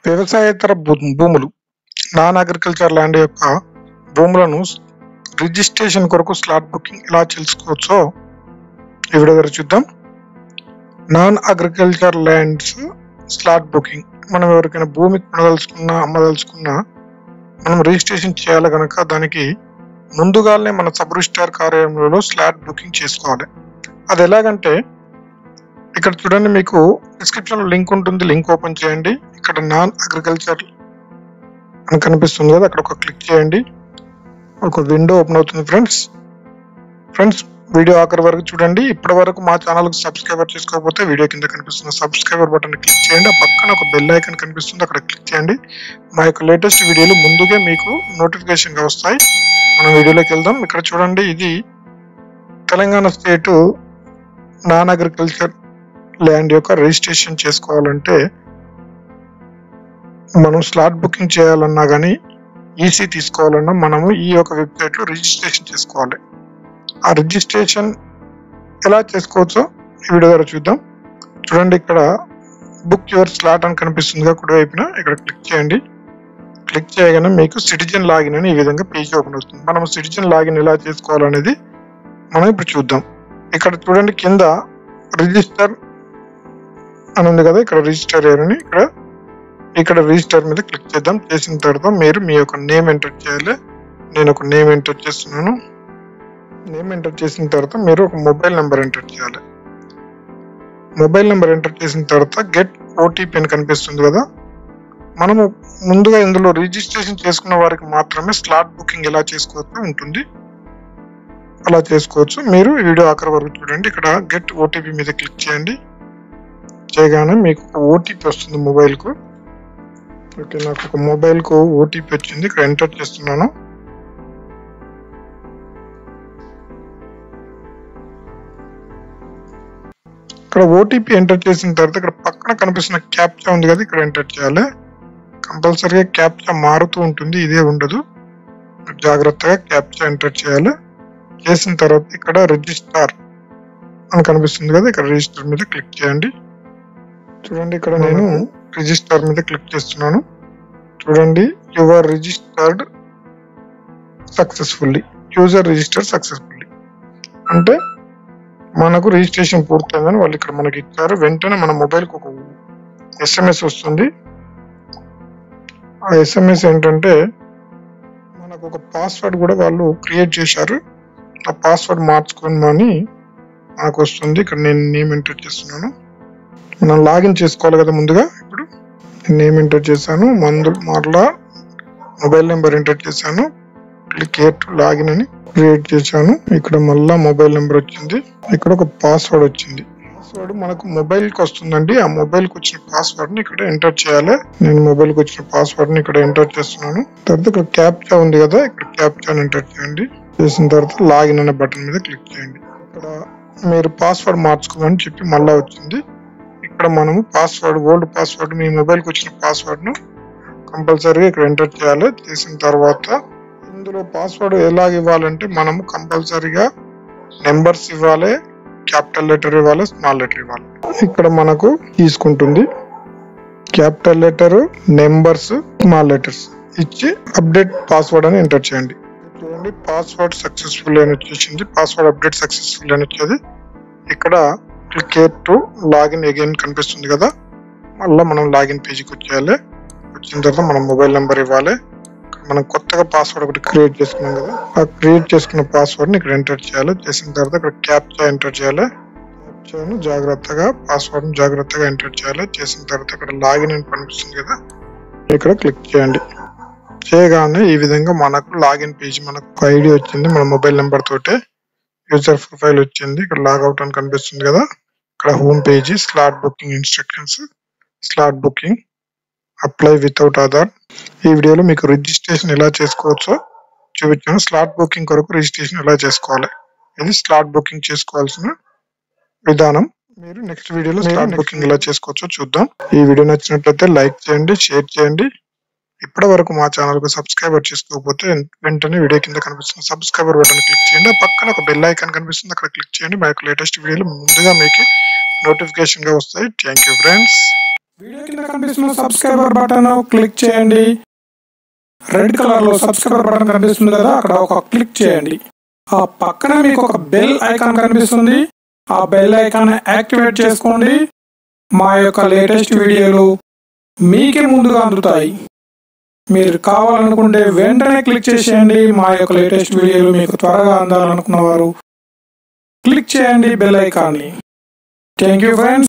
వ్యవసాయేతర భూ- భూములు non agriculture land యొక్క భూములను రిజిస్ట్రేషన్ కొరకు స్లాట్ బుకింగ్ ఎలా తెలుసుకోవచ్చో ఈ వీడియో ద్వారా చూద్దాం non agriculture lands slot booking మనం ఎవరికైనా భూమి కొనదలుచుకున్నా అమ్మదలుచుకున్నా మనం రిజిస్ట్రేషన్ చేయాలి కనుక దానికి ముందుగానే మన సబ్ రిజిస్టార్ కార్యాలయంలో స్లాట్ బుకింగ్ చేసుకోవాలి అది ఎలాగంటే ఇక్కడ చూడండి మీకు డిస్క్రిప్షన్ లో లింక్ ఉంటుంది లింక్ ఓపెన్ చేయండి ఇక్కడ నాన్ అగ్రికల్చర్ అని కనిపిస్తుంది కదా అక్కడ ఒక క్లిక్ చేయండి ఒక విండో ఓపెన్ అవుతుంది ఫ్రెండ్స్ ఫ్రెండ్స్ వీడియో ఆఖరి వరకు చూడండి ఇప్పటి వరకు మా ఛానల్కి సబ్స్క్రైబర్ చేసుకోకపోతే వీడియో కింద కనిపిస్తున్న సబ్స్క్రైబర్ బటన్ క్లిక్ చేయండి ఆ పక్కన ఒక బెల్ ఐకాన్ కనిపిస్తుంది అక్కడ క్లిక్ చేయండి మా యొక్క లేటెస్ట్ వీడియోలు ముందుగా మీకు notification గా వస్తాయి మనం వీడియోలోకి వెళ్దాం ఇక్కడ చూడండి ఇది Telangana state non agriculture land యొక్క రిజిస్ట్రేషన్ చేసుకోవాలంటే మనం స్లాట్ బుకింగ్ చేయాలన్నా కానీ ఈసీ తీసుకోవాలన్నా మనము ఈ యొక్క వెబ్సైట్లో రిజిస్ట్రేషన్ చేసుకోవాలి ఆ రిజిస్ట్రేషన్ ఎలా చేసుకోవచ్చో ఈ వీడియో ద్వారా చూద్దాం చూడండి ఇక్కడ బుక్ యువర్ స్లాట్ అని కనిపిస్తుందిగా కుడివైపున ఇక్కడ క్లిక్ చేయండి క్లిక్ చేయగానే మీకు సిటిజన్ లాగిన్ అని ఈ విధంగా పేజ్ ఓపెన్ అవుతుంది మనం సిటిజన్ లాగిన్ ఎలా చేసుకోవాలనేది మనం ఇప్పుడు చూద్దాం ఇక్కడ చూడండి కింద రిజిస్టర్ అని ఉంది కదా ఇక్కడ రిజిస్టర్ అని ఇక్కడ ఇక్కడ రిజిస్టర్ మీద క్లిక్ చేద్దాం చేసిన తర్వాత మీరు మీ యొక్క నేమ్ ఎంటర్ చేయాలి నేను ఒక నేమ్ ఎంటర్ చేస్తున్నాను నేమ్ ఎంటర్ చేసిన తర్వాత మీరు ఒక మొబైల్ నెంబర్ ఎంటర్ చేయాలి మొబైల్ నెంబర్ ఎంటర్ చేసిన తర్వాత గెట్ ఓటీపీ అని కనిపిస్తుంది కదా మనము ముందుగా ఇందులో రిజిస్ట్రేషన్ చేసుకున్న వారికి మాత్రమే స్లాట్ బుకింగ్ ఎలా చేసుకోవచ్చు ఉంటుంది అలా చేసుకోవచ్చు మీరు ఈ వీడియో ఆఖరి వరకు చూడండి ఇక్కడ గెట్ ఓటీపీ మీద క్లిక్ చేయండి చేయగానే మీకు ఒక ఓటీపీ వస్తుంది మొబైల్కు ఓకే నాకు ఒక మొబైల్కు ఓటీపీ వచ్చింది ఇక్కడ ఎంటర్ చేస్తున్నాను ఇక్కడ ఓటీపీ ఎంటర్ చేసిన తర్వాత ఇక్కడ పక్కన కనిపిస్తున్న క్యాప్చా ఉంది కదా ఇక్కడ ఎంటర్ చేయాలి కంపల్సరీగా క్యాప్చా మారుతూ ఉంటుంది ఇదే ఉండదు జాగ్రత్తగా క్యాప్చా ఎంటర్ చేయాలి చేసిన తర్వాత ఇక్కడ రిజిస్టార్ అని కనిపిస్తుంది కదా ఇక్కడ రిజిస్టర్ మీద క్లిక్ చేయండి చూడండి ఇక్కడ నేను రిజిస్టర్ మీద క్లిక్ చేస్తున్నాను చూడండి your registered successfully user register successfully అంటే మనకు రిజిస్ట్రేషన్ పూర్తయిందని వాళ్ళు ఇక్కడ మనకి ఇచ్చారు వెంటనే మన మొబైల్కి ఒక ఎస్ఎంఎస్ వస్తుంది ఆ ఎస్ఎంఎస్ ఏంటంటే మనకు ఒక పాస్వర్డ్ కూడా వాళ్ళు క్రియేట్ చేశారు ఆ పాస్వర్డ్ మార్చుకోమని నాకు వస్తుంది ఇక్కడ నేను నేమ్ ఎంటర్ చేస్తున్నాను మనం లాగిన్ చేసుకోవాలి కదా ముందుగా ఇప్పుడు నేమ్ ఎంటర్ చేశాను మందు మరలా మొబైల్ నెంబర్ ఎంటర్ చేశాను క్లిక్ హియర్ టు లాగిన్ అని క్రియేట్ చేశాను ఇక్కడ మళ్ళా మొబైల్ నెంబర్ వచ్చింది ఇక్కడ ఒక పాస్వర్డ్ వచ్చింది పాస్వర్డ్ మనకు మొబైల్ కి వస్తుందండి ఆ మొబైల్ కి వచ్చిన పాస్వర్డ్ ని ఇక్కడ ఎంటర్ చేయాలి నేను మొబైల్ కి వచ్చిన పాస్వర్డ్ ని ఇక్కడ ఎంటర్ చేస్తున్నాను తర్వాత ఇక్కడ క్యాప్చా ఉంది కదా ఇక్కడ క్యాప్చా ఎంటర్ చేయండి చేసిన తర్వాత లాగిన్ అనే బటన్ మీద క్లిక్ చేయండి ఇక్కడ మీరు పాస్వర్డ్ మార్చుకోమని చెప్పి మళ్ళా వచ్చింది ఇక్కడ మనము పాస్వర్డ్ ఓల్డ్ పాస్వర్డ్ మీ మొబైల్ కి వచ్చిన పాస్వర్డ్ ను కంపల్సరీగా ఇక్కడ ఎంటర్ చేయాలి చేసిన తర్వాత ఇందులో పాస్వర్డ్ ఎలాగ ఇవ్వాలంటే మనము కంపల్సరీగా నెంబర్స్ ఇవ్వాలి క్యాపిటల్ లెటర్ ఇవ్వాలి స్మాల్ లెటర్ ఇవ్వాలి ఇక్కడ మనకు తీసుకుంటుంది capital letter numbers small letters ఇచ్చి అప్డేట్ పాస్వర్డ్ అని ఎంటర్ చేయండి చూడండి పాస్వర్డ్ సక్సెస్ఫుల్ అని వచ్చేసింది పాస్వర్డ్ అప్డేట్ సక్సెస్ఫుల్ అని వచ్చేది ఇక్కడ క్లిక్ టు లాగిన్ అగైన్ కనిపిస్తుంది కదా మళ్ళీ మనం లాగిన్ పేజీకి వచ్చేయాలి వచ్చిన తర్వాత మనం మొబైల్ నెంబర్ ఇవ్వాలి మనం కొత్తగా పాస్వర్డ్ ఒకటి క్రియేట్ చేసుకున్నాం కదా ఆ క్రియేట్ చేసుకున్న పాస్వర్డ్ ని ఇక్కడ ఎంటర్ చేయాలి చేసిన తర్వాత ఇక్కడ క్యాప్చా ఎంటర్ చేయాలి క్యాప్చాను జాగ్రత్తగా పాస్వర్డ్ ని జాగ్రత్తగా ఎంటర్ చేయాలి చేసిన తర్వాత ఇక్కడ లాగిన్ అని కనిపిస్తుంది కదా ఇక్కడ క్లిక్ చేయండి చేయగానే ఈ విధంగా మనకు లాగిన్ పేజ్ మనకు ఐడి వచ్చింది మన మొబైల్ నెంబర్ తోటే యూజర్ ప్రొఫైల్ వచ్చింది ఇక్కడ లాగౌట్ అని కనిపిస్తుంది కదా ఇక్కడ home page slot booking instructions slot booking apply without Aadhaar ఈ వీడియోలో మీకు రిజిస్ట్రేషన్ ఎలా చేసుకోవచ్చో చూపించాను స్లాట్ బుకింగ్ కొరకు రిజిస్ట్రేషన్ ఎలా చేసుకోవాలి ఇది స్లాట్ బుకింగ్ చేసుకోవాల్సిన విధానం మీరు నెక్స్ట్ వీడియోలో స్లాట్ బుకింగ్ ఎలా చేసుకోవచ్చో చూద్దాం ఈ వీడియో నచ్చినట్లయితే లైక్ చేయండి షేర్ చేయండి ఇప్పటి వరకు మా ఛానల్ కు సబ్స్క్రైబర్ చేసుకోకపోతే వెంటనే వీడియో కింద కనిపిస్తున్న సబ్స్క్రైబర్ బటన్ క్లిక్ చేయండి ఆ పక్కన ఒక బెల్ ఐకాన్ కనిపిస్తుంది అక్కడ క్లిక్ చేయండి మా యొక్క లేటెస్ట్ వీడియోలు ముందుగా మీకు నోటిఫికేషన్ గా వస్తాయి థ్యాంక్ యూ ఫ్రెండ్స్ వీడియో కింద కనిపిస్తున్న కనిపిస్తున్న సబ్స్క్రైబర్ బటన్ క్లిక్ చేయండి రెడ్ కలర్ లో సబ్స్క్రైబర్ బటన్ కనిపిస్తుంది కదా అక్కడ ఒక క్లిక్ చేయండి ఆ పక్కన మీకు ఒక బెల్ ఐకాన్ కనిపిస్తుంది ఆ బెల్ ఐకాన్ యాక్టివేట్ చేసుకోండి మా యొక్క లేటెస్ట్ వీడియోలు మీకే ముందుగా అందుతాయి మీరు కావాలనుకుంటే వెంటనే క్లిక్ చేసేయండి మా యొక్క లేటెస్ట్ వీడియోలు మీకు త్వరగా అందాలనుకున్న వారు క్లిక్ చేయండి బెల్ ఐకాన్ని థ్యాంక్ యూ ఫ్రెండ్స్